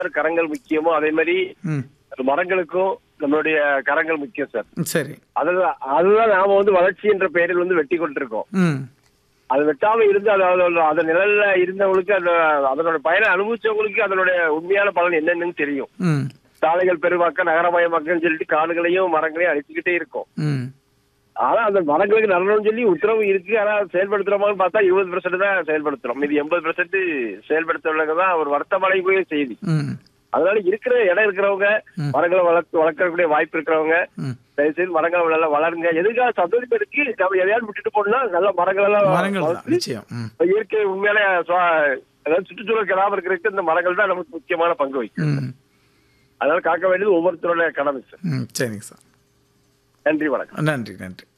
கரங்கள் முக்கியமோ அதே மாதிரி ம் மரங்களுக்கும் நம்மளுடைய கரங்கள் முக்கியம் சார் சரி அதுதான் அதுதான் நாம வந்து வளர்ச்சி என்ற பெயரில் வந்து வெட்டி கொண்டிருக்கோம் ம் அது வெட்டாம இருந்து அது அதோட- அது நிழல்ல இருந்தவங்களுக்கு அந்த அதனோட பயனை அனுபவிச்சவங்களுக்கு அதனுடைய உண்மையான பலன் என்னன்னு தெரியும் ம் சாலைகள் பெருவாக்க நகரமயமாக்கன்னு சொல்லிட்டு காடுகளையும் மரங்களையும் அழிச்சுக்கிட்டே இருக்கும் ம் ஆனா அந்த மரங்களுக்கு நல்லணும்னு சொல்லி உத்தரவு இருக்கு ஆனா செயல்படுத்துறோமான்னு பார்த்தா இருபது பெர்சென்ட் தான் செயல்படுத்துறோம் இது எண்பது பெர்சென்ட் செயல்படுத்தவங்க தான் ஒரு வருத்தமடை போய் செய்தி ம் அதனால இருக்கிற இடம் இருக்கிறவங்க மரங்களை வளர்த்து வளர்க்கக்கூடிய வாய்ப்பு இருக்கிறவங்க ம் தயவு செய்து மரங்களை நல்லா வளருங்க எதுக்காக சந்தோஷம் பெருக்கு நம்ம எதையாவது விட்டுட்டு போனா நல்ல மரங்கள் எல்லாம் மரங்கள் தான் வளர்த்து நிச்சயம் ம் இயற்கை உண்மையிலே சுவா- அதாவது சுற்றுச்சூழல் கிராமம் இருக்கிறதுக்கு இந்த மரங்கள் தான் நமக்கு முக்கியமான பங்கு வகிக்கும் ம் அதனால காக்க வேண்டியது ஒவ்வொருத்தரோட கடமை சார் ம் சரிங்க சார் நன்றி வணக்கம் நன்றி நன்றி